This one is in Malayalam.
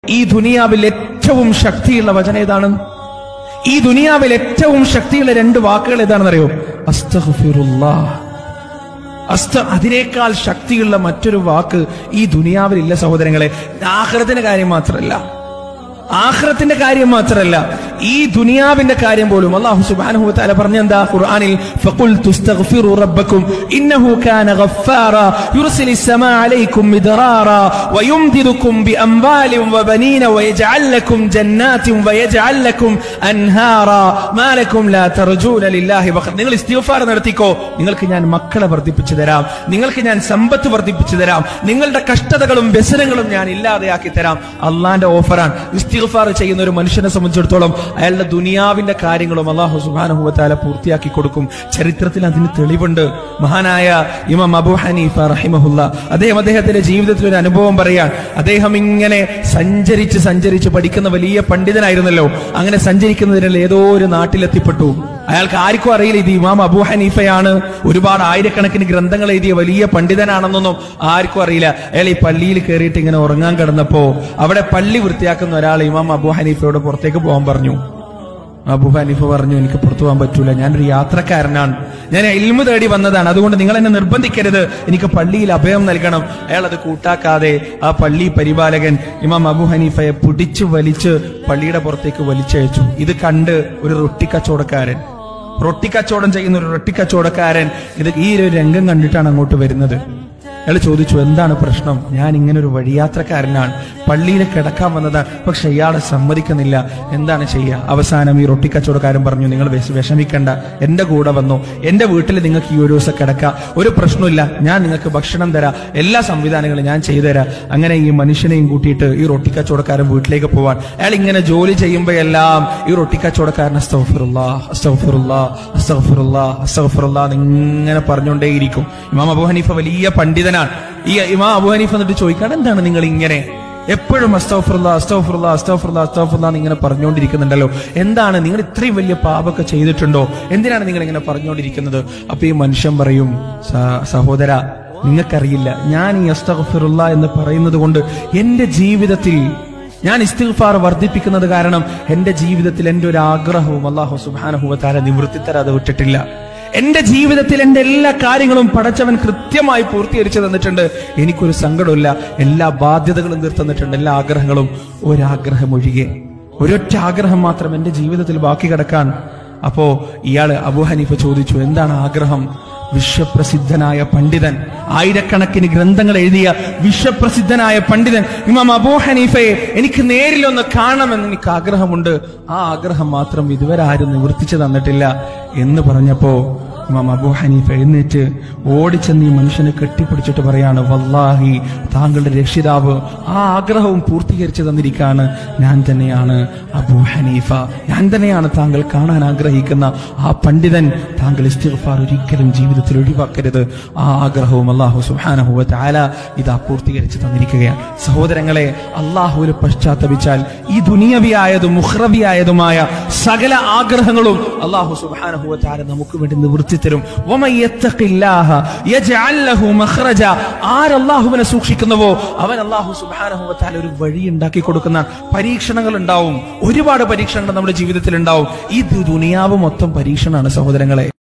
ഈ ദുനിയാവിൽ ഏറ്റവും ശക്തിയുള്ള വചനം ഏതാണ് ഈ ദുനിയാവിൽ ഏറ്റവും ശക്തിയുള്ള രണ്ട് വാക്കുകൾ ഏതാണെന്നറിയോ അസ്തഗ്ഫിറുല്ലാ അസ്ത അതിനേക്കാൾ ശക്തിയുള്ള മറ്റൊരു വാക്ക് ഈ ദുനിയാവിലില്ല സഹോദരങ്ങളെ ആഹ്റത്തിന്റെ കാര്യം മാത്രമല്ല ആഹ്റത്തിന്റെ കാര്യം മാത്രമല്ല ഈ ദുനിയാവിന്റെ കാര്യം പോലും അല്ലാഹു സുബ്ഹാനഹു വതആല പറഞ്ഞെന്താ ഖുർആനിൽ ഫഖുൽ തുസ്തഗ്ഫിറു റബ്ബക്കും ഇന്നഹു കാന ഗഫാറ യുർസിലിസ് സമാ അലൈക്കും മിദ്റാറ വയുംദിദുക്കും ബിഅംവാലിൻ വബനീന വയജ്അൽ ലക്കും ജന്നാത്തിൻ വയജ്അൽ ലക്കും അൻഹാറ മാ ലക്കും ലാ തർജൂന ലില്ലാഹി വഖ നിങ്ങൾ ഇസ്തിഗ്ഫാർ നടത്തിക്കോ നിങ്ങൾക്ക് ഞാൻ മക്കളെ വർദ്ധിപ്പിച്ചു തരാം നിങ്ങൾക്ക് ഞാൻ സമ്പത്ത് വർദ്ധിപ്പിച്ചു തരാം നിങ്ങളുടെ കഷ്ടതകളും വ്യസനങ്ങളും ഞാൻ ഇല്ലാതെയാക്കി തരാം അള്ളാന്റെ ഓഫറാണ് ഇസ്തിഗ്ഫാർ ചെയ്യുന്ന ഒരു മനുഷ്യനെ സംബന്ധിച്ചിടത്തോളം അയാളുടെ ദുനിയാവിന്റെ കാര്യങ്ങളും അള്ളാഹു സുബ്ഹാനഹു വതആല പൂർത്തിയാക്കി കൊടുക്കും ചരിത്രത്തിൽ അതിന് തെളിവുണ്ട് മഹാനായ ഇമാം അബൂ ഹനീഫ റഹിമഹുല്ല അദ്ദേഹം അദ്ദേഹത്തിന്റെ ജീവിതത്തിൽ ഒരു അനുഭവം പറയാൻ അദ്ദേഹം ഇങ്ങനെ സഞ്ചരിച്ച് സഞ്ചരിച്ച് പഠിക്കുന്ന വലിയ പണ്ഡിതനായിരുന്നല്ലോ അങ്ങനെ സഞ്ചരിക്കുന്നതിനാൽ ഏതോ ഒരു നാട്ടിലെത്തിപ്പെട്ടു അയാൾക്ക് ആർക്കും അറിയില്ല ഇത് ഇമാം അബൂ ഹനീഫയാണ് ഒരുപാട് ആയിരക്കണക്കിന് ഗ്രന്ഥങ്ങൾ എഴുതിയ വലിയ പണ്ഡിതനാണെന്നൊന്നും ആർക്കും അറിയില്ല അയാൾ ഈ പള്ളിയിൽ കയറിയിട്ട് ഇങ്ങനെ ഉറങ്ങാൻ കിടന്നപ്പോ അവിടെ പള്ളി വൃത്തിയാക്കുന്ന ഒരാൾ ഇമാം അബൂ ഹനീഫയോട് പുറത്തേക്ക് പോകാൻ പറഞ്ഞു അബൂ ഹനീഫ പറഞ്ഞു എനിക്ക് പുറത്തു പോകാൻ പറ്റൂല ഞാനൊരു യാത്രക്കാരനാണ് ഞാൻ ഇൽമു തേടി വന്നതാണ് അതുകൊണ്ട് നിങ്ങൾ എന്നെ നിർബന്ധിക്കരുത് എനിക്ക് പള്ളിയിൽ അഭയം നൽകണം അയാൾ അത് കൂട്ടാക്കാതെ ആ പള്ളി പരിപാലകൻ ഇമാം അബു ഹനീഫയെ പിടിച്ചു വലിച്ച് പള്ളിയുടെ പുറത്തേക്ക് വലിച്ചയച്ചു ഇത് കണ്ട് ഒരു റൊട്ടി കച്ചവടക്കാരൻ റൊട്ടി കച്ചവടം ചെയ്യുന്ന ഒരു റൊട്ടി കച്ചവടക്കാരൻ ഇത് ഈ ഒരു രംഗം കണ്ടിട്ടാണ് അങ്ങോട്ട് വരുന്നത് അയാൾ ചോദിച്ചു എന്താണ് പ്രശ്നം ഞാൻ ഇങ്ങനെ ഒരു വഴിയാത്രക്കാരനാണ് പള്ളിയിൽ കിടക്കാൻ വന്നതാണ് പക്ഷെ ഇയാളെ സമ്മതിക്കുന്നില്ല എന്താണ് ചെയ്യുക അവസാനം ഈ റൊട്ടി കച്ചവടക്കാരൻ പറഞ്ഞു നിങ്ങൾ വിഷ- വിഷമിക്കണ്ട എന്റെ കൂടെ വന്നു എന്റെ വീട്ടിൽ നിങ്ങൾക്ക് ഈ ഒരു ദിവസം കിടക്കാം ഒരു പ്രശ്നമില്ല ഞാൻ നിങ്ങൾക്ക് ഭക്ഷണം തരാം എല്ലാ സംവിധാനങ്ങളും ഞാൻ ചെയ്തു തരാം അങ്ങനെ ഈ മനുഷ്യനെയും കൂട്ടിയിട്ട് ഈ റൊട്ടി കച്ചവടക്കാരൻ വീട്ടിലേക്ക് പോവാൻ അയാൾ ഇങ്ങനെ ജോലി ചെയ്യുമ്പോഴെല്ലാം ഈ റൊട്ടി കച്ചവടക്കാരൻ അസ്തഫിറുല്ലാ അസ്തഫിറുല്ലാ അസ്തഫിറുല്ലാ അസ്തഫിറുല്ലാ ഇങ്ങനെ പറഞ്ഞുകൊണ്ടേയിരിക്കും ഇമാം അബു ഹനീഫ വലിയ പണ്ഡിതനാണ് ഈ ഇമാം അബു ഹനീഫ എന്നിട്ട് ചോദിക്കാണ് എന്താണ് നിങ്ങൾ ഇങ്ങനെ എപ്പോഴും അസ്തഫുറുല്ല അസ്തഫുറുല്ല അസ്തഫുറുല്ല അസ്തഫുറുല്ല എന്ന് ഇങ്ങനെ പറഞ്ഞുകൊണ്ടിരിക്കുന്നുണ്ടല്ലോ എന്താണ് നിങ്ങൾ ഇത്രയും വലിയ പാപമൊക്കെ ചെയ്തിട്ടുണ്ടോ എന്തിനാണ് നിങ്ങൾ ഇങ്ങനെ പറഞ്ഞുകൊണ്ടിരിക്കുന്നത് അപ്പൊ ഈ മനുഷ്യൻ പറയും "സ- സഹോദര നിങ്ങൾക്കറിയില്ല ഞാൻ ഈ അസ്തഫിറുല്ല എന്ന് പറയുന്നത് കൊണ്ട് എന്റെ ജീവിതത്തിൽ ഞാൻ ഇസ്തിഗ്ഫാർ വർദ്ധിപ്പിക്കുന്നത് കാരണം എന്റെ ജീവിതത്തിൽ എന്റെ ഒരു ആഗ്രഹവും അള്ളാഹു സുബാനഹുവത്താര നിവൃത്തി തരാതെ വിട്ടിട്ടില്ല എന്റെ ജീവിതത്തിൽ എന്റെ എല്ലാ കാര്യങ്ങളും പടച്ചവൻ കൃത്യമായി പൂർത്തീകരിച്ചു തന്നിട്ടുണ്ട് എനിക്കൊരു സങ്കടമില്ല എല്ലാ ബാധ്യതകളും തീർത്തന്നിട്ടുണ്ട് എല്ലാ ആഗ്രഹങ്ങളും ഒരാഗ്രഹം ഒഴികെ ഒരൊറ്റ ആഗ്രഹം മാത്രം എന്റെ ജീവിതത്തിൽ ബാക്കി കിടക്കാൻ അപ്പോ ഇയാള് അബു ഹനീഫ ചോദിച്ചു എന്താണ് ആഗ്രഹം വിശ്വപ്രസിദ്ധനായ പണ്ഡിതൻ ആയിരക്കണക്കിന് ഗ്രന്ഥങ്ങൾ എഴുതിയ വിശ്വപ്രസിദ്ധനായ പണ്ഡിതൻ ഇമാം അബൂ ഹനീഫയെ എനിക്ക് നേരിലൊന്ന് കാണണമെന്ന് എനിക്ക് ആഗ്രഹമുണ്ട് ആ ആഗ്രഹം മാത്രം ഇതുവരെ ആരും നിവർത്തിച്ചു തന്നിട്ടില്ല എന്ന് പറഞ്ഞപ്പോ ഇമാം അബൂ ഹനീഫ എഴുന്നേറ്റ് ഓടിച്ചെന്ന് ഈ മനുഷ്യനെ കെട്ടിപ്പിടിച്ചിട്ട് പറയാണ് വല്ലാഹി താങ്കളുടെ രക്ഷിതാവ് ആ ആഗ്രഹവും പൂർത്തീകരിച്ചു തന്നിരിക്കാണ് ഞാൻ തന്നെയാണ് അബൂ ഹനീഫ ഞാൻ തന്നെയാണ് താങ്കൾ കാണാൻ ആഗ്രഹിക്കുന്ന ആ പണ്ഡിതൻ താങ്കൾ ഇസ്തിഗ്ഫാർ ഒരിക്കലും ജീവിതത്തിൽ ഒഴിവാക്കരുത് ആ ആഗ്രഹവും അള്ളാഹു സുഹാനഹു താല ഇതാ പൂർത്തീകരിച്ചു തന്നിരിക്കുകയാണ് സഹോദരങ്ങളെ അള്ളാഹുവിൽ പശ്ചാത്തപിച്ചാൽ ഈ ദുനിയവിയായതും മുഹ്റവിയായതുമായ സകല ആഗ്രഹങ്ങളും അള്ളാഹു സുബാനഹു താല നമുക്ക് വേണ്ടി നിവൃത്തി തരും വമൻ യത്തഖില്ലാഹ യജ്അൽ ലഹു മഖ്റജ ആരല്ലാഹുവിനെ സൂക്ഷിക്കുന്നുവോ അവൻ അള്ളാഹു സുബാനഹു താല ഒരു വഴി ഉണ്ടാക്കി കൊടുക്കുന്ന പരീക്ഷണങ്ങൾ ഉണ്ടാവും ഒരുപാട് പരീക്ഷണങ്ങൾ നമ്മുടെ ജീവിതത്തിൽ ഉണ്ടാവും ഈ ദുനിയാവ് മൊത്തം പരീക്ഷണമാണ് സഹോദരങ്ങളെ